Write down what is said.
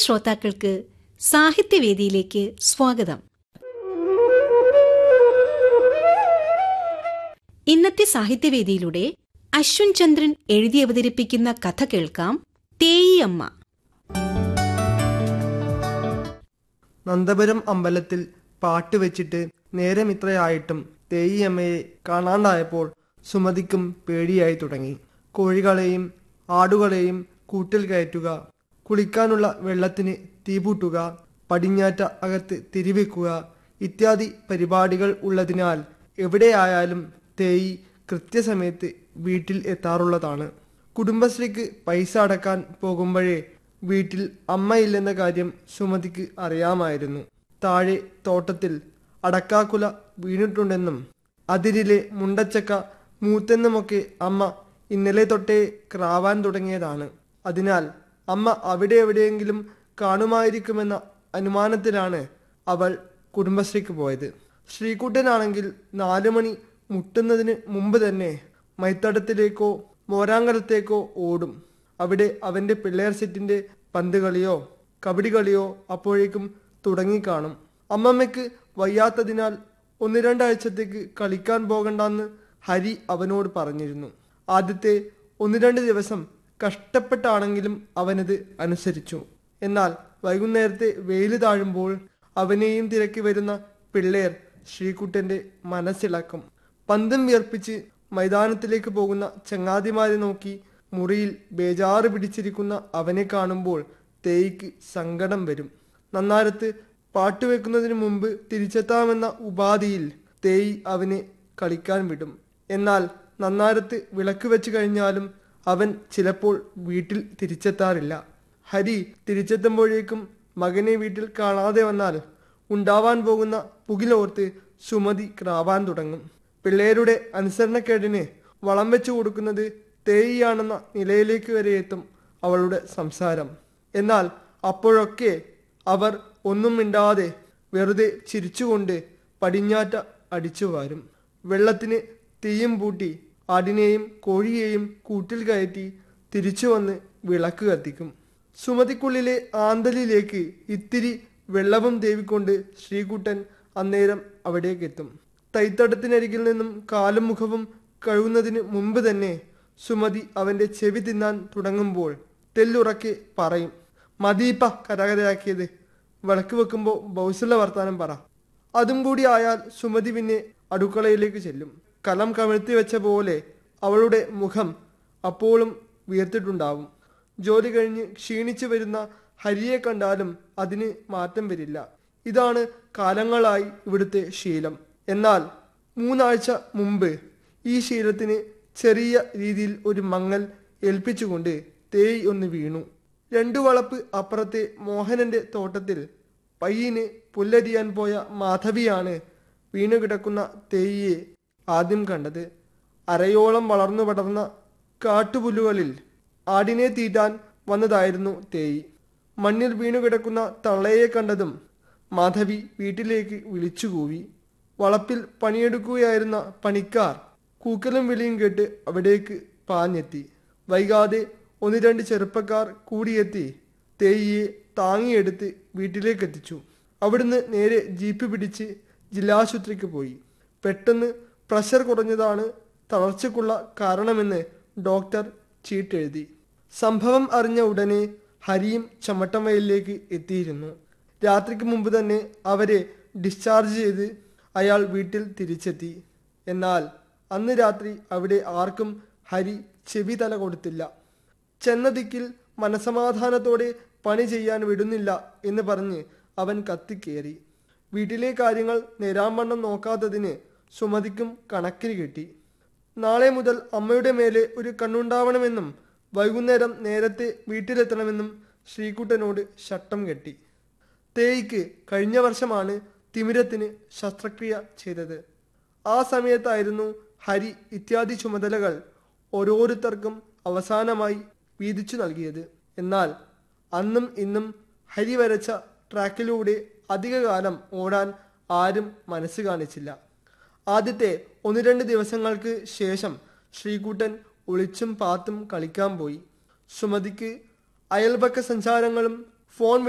ശ്രോതാക്കൾക്ക് സാഹിത്യവേദിയിലേക്ക് സ്വാഗതം ഇന്നത്തെ സാഹിത്യവേദിയിലൂടെ അശ്വിൻ ചന്ദ്രൻ എഴുതി അവതരിപ്പിക്കുന്ന കഥ കേൾക്കാം തേയിയമ്മ നന്ദപുരം അമ്പലത്തിൽ പാട്ട് വെച്ചിട്ട് നേരം ഇത്രയായിട്ടും തേയിയമ്മയെ കാണാണ്ടായപ്പോൾ സുമതിക്കും പേടിയായി തുടങ്ങി കോഴികളെയും ആടുകളെയും കൂട്ടിൽ കയറ്റുക കുളിക്കാനുള്ള വെള്ളത്തിന് തീപൂട്ടുക പടിഞ്ഞാറ്റ അകത്ത് തിരിവെക്കുക ഇത്യാദി പരിപാടികൾ ഉള്ളതിനാൽ എവിടെയായാലും തേയി കൃത്യസമയത്ത് വീട്ടിൽ എത്താറുള്ളതാണ് കുടുംബശ്രീക്ക് പൈസ അടക്കാൻ പോകുമ്പോഴേ വീട്ടിൽ അമ്മയില്ലെന്ന കാര്യം സുമതിക്ക് അറിയാമായിരുന്നു താഴെ തോട്ടത്തിൽ അടക്കാക്കുല വീണിട്ടുണ്ടെന്നും അതിരിലെ മുണ്ടച്ചക്ക മൂത്തെന്നുമൊക്കെ അമ്മ ഇന്നലെ തൊട്ടേ ക്രാവാൻ തുടങ്ങിയതാണ് അതിനാൽ അമ്മ അവിടെ എവിടെയെങ്കിലും കാണുമായിരിക്കുമെന്ന അനുമാനത്തിലാണ് അവൾ കുടുംബശ്രീക്ക് പോയത് ശ്രീകുട്ടനാണെങ്കിൽ നാലു മണി മുട്ടുന്നതിന് മുമ്പ് തന്നെ മൈത്തടത്തിലേക്കോ മോരാങ്കലത്തേക്കോ ഓടും അവിടെ അവന്റെ പിള്ളേർ സെറ്റിന്റെ പന്ത് കളിയോ കബഡി കളിയോ അപ്പോഴേക്കും തുടങ്ങിക്കാണും അമ്മമ്മയ്ക്ക് വയ്യാത്തതിനാൽ ഒന്ന് രണ്ടാഴ്ചത്തേക്ക് കളിക്കാൻ പോകണ്ടെന്ന് ഹരി അവനോട് പറഞ്ഞിരുന്നു ആദ്യത്തെ ഒന്ന് രണ്ട് ദിവസം കഷ്ടപ്പെട്ടാണെങ്കിലും അവനത് അനുസരിച്ചു എന്നാൽ വൈകുന്നേരത്തെ വെയിൽ താഴുമ്പോൾ അവനെയും തിരക്കി വരുന്ന പിള്ളേർ ശ്രീകുട്ടന്റെ മനസ്സിളക്കും പന്തും വിയർപ്പിച്ച് മൈതാനത്തിലേക്ക് പോകുന്ന ചങ്ങാതിമാരെ നോക്കി മുറിയിൽ ബേജാറ് പിടിച്ചിരിക്കുന്ന അവനെ കാണുമ്പോൾ തേയിക്ക് സങ്കടം വരും നന്നാരത്ത് പാട്ടുവെക്കുന്നതിന് മുമ്പ് തിരിച്ചെത്താമെന്ന ഉപാധിയിൽ തേയി അവനെ കളിക്കാൻ വിടും എന്നാൽ നന്നാരത്ത് വിളക്ക് വെച്ച് കഴിഞ്ഞാലും അവൻ ചിലപ്പോൾ വീട്ടിൽ തിരിച്ചെത്താറില്ല ഹരി തിരിച്ചെത്തുമ്പോഴേക്കും മകനെ വീട്ടിൽ കാണാതെ വന്നാൽ ഉണ്ടാവാൻ പോകുന്ന പുകിലോർത്ത് സുമതി ക്രാവാൻ തുടങ്ങും പിള്ളേരുടെ അനുസരണക്കേടിന് വളം വെച്ചു കൊടുക്കുന്നത് തേയിയാണെന്ന നിലയിലേക്ക് വരെ എത്തും അവളുടെ സംസാരം എന്നാൽ അപ്പോഴൊക്കെ അവർ ഒന്നും മിണ്ടാതെ വെറുതെ ചിരിച്ചുകൊണ്ട് പടിഞ്ഞാറ്റ അടിച്ചു വാരും വെള്ളത്തിന് തീയും പൂട്ടി ആടിനെയും കോഴിയെയും കൂട്ടിൽ കയറ്റി തിരിച്ചു വന്ന് വിളക്ക് കത്തിക്കും സുമതിക്കുള്ളിലെ ആന്തലിലേക്ക് ഇത്തിരി വെള്ളവും തേവിക്കൊണ്ട് ശ്രീകുട്ടൻ അന്നേരം അവിടേക്കെത്തും തൈത്തടത്തിനരികിൽ നിന്നും കാലും മുഖവും കഴുകുന്നതിന് മുമ്പ് തന്നെ സുമതി അവന്റെ ചെവി തിന്നാൻ തുടങ്ങുമ്പോൾ തെല്ലുറക്കെ പറയും മദീപ്പ കരകരയാക്കിയത് വിളക്ക് വെക്കുമ്പോൾ ബൗസുള്ള വർത്താനം പറ അതും കൂടി ആയാൽ സുമതി പിന്നെ അടുക്കളയിലേക്ക് ചെല്ലും കലം കമിഴ്ത്തി വെച്ച പോലെ അവളുടെ മുഖം അപ്പോഴും വീർത്തിട്ടുണ്ടാവും ജോലി കഴിഞ്ഞ് ക്ഷീണിച്ചു വരുന്ന ഹരിയെ കണ്ടാലും അതിന് മാറ്റം വരില്ല ഇതാണ് കാലങ്ങളായി ഇവിടുത്തെ ശീലം എന്നാൽ മൂന്നാഴ്ച മുമ്പ് ഈ ശീലത്തിന് ചെറിയ രീതിയിൽ ഒരു മങ്ങൽ ഏൽപ്പിച്ചുകൊണ്ട് തേയ് ഒന്ന് വീണു രണ്ടു വളപ്പ് അപ്പുറത്തെ മോഹനന്റെ തോട്ടത്തിൽ പയ്യന് പുല്ലരിയാൻ പോയ മാധവിയാണ് വീണുകിടക്കുന്ന തേയിയെ ആദ്യം കണ്ടത് അരയോളം വളർന്നു പടർന്ന കാട്ടുപുല്ലുകളിൽ ആടിനെ തീറ്റാൻ വന്നതായിരുന്നു തേയി മണ്ണിൽ വീണുകിടക്കുന്ന തള്ളയെ കണ്ടതും മാധവി വീട്ടിലേക്ക് വിളിച്ചുകൂവി വളപ്പിൽ പണിയെടുക്കുകയായിരുന്ന പണിക്കാർ കൂക്കലും വിളിയും കേട്ട് അവിടേക്ക് പാഞ്ഞെത്തി വൈകാതെ ഒന്ന് രണ്ട് ചെറുപ്പക്കാർ കൂടിയെത്തി തേയിയെ താങ്ങിയെടുത്ത് വീട്ടിലേക്ക് എത്തിച്ചു അവിടുന്ന് നേരെ ജീപ്പ് പിടിച്ച് ജില്ലാശുപത്രിക്ക് പോയി പെട്ടെന്ന് പ്രഷർ കുറഞ്ഞതാണ് തളർച്ചയ്ക്കുള്ള കാരണമെന്ന് ഡോക്ടർ ചീട്ടെഴുതി സംഭവം അറിഞ്ഞ ഉടനെ ഹരിയും ചമ്മട്ടംവയലിലേക്ക് എത്തിയിരുന്നു രാത്രിക്ക് മുമ്പ് തന്നെ അവരെ ഡിസ്ചാർജ് ചെയ്ത് അയാൾ വീട്ടിൽ തിരിച്ചെത്തി എന്നാൽ അന്ന് രാത്രി അവിടെ ആർക്കും ഹരി ചെവി തല കൊടുത്തില്ല ചെന്ന ദിക്കിൽ മനസമാധാനത്തോടെ പണി ചെയ്യാൻ വിടുന്നില്ല എന്ന് പറഞ്ഞ് അവൻ കത്തിക്കേറി വീട്ടിലെ കാര്യങ്ങൾ നേരാംവണ്ണം നോക്കാത്തതിന് സുമതിക്കും കണക്കിന് കിട്ടി നാളെ മുതൽ അമ്മയുടെ മേലെ ഒരു കണ്ണുണ്ടാവണമെന്നും വൈകുന്നേരം നേരത്തെ വീട്ടിലെത്തണമെന്നും ശ്രീകുട്ടനോട് ശട്ടം കെട്ടി തേയിക്ക് കഴിഞ്ഞ വർഷമാണ് തിമിരത്തിന് ശസ്ത്രക്രിയ ചെയ്തത് ആ സമയത്തായിരുന്നു ഹരി ഇത്യാദി ചുമതലകൾ ഓരോരുത്തർക്കും അവസാനമായി വീതിച്ചു നൽകിയത് എന്നാൽ അന്നും ഇന്നും ഹരി വരച്ച ട്രാക്കിലൂടെ അധികകാലം ഓടാൻ ആരും മനസ്സ് കാണിച്ചില്ല ആദ്യത്തെ ഒന്ന് രണ്ട് ദിവസങ്ങൾക്ക് ശേഷം ശ്രീകുട്ടൻ ഒളിച്ചും പാത്തും കളിക്കാൻ പോയി സുമതിക്ക് അയൽപക്ക സഞ്ചാരങ്ങളും ഫോൺ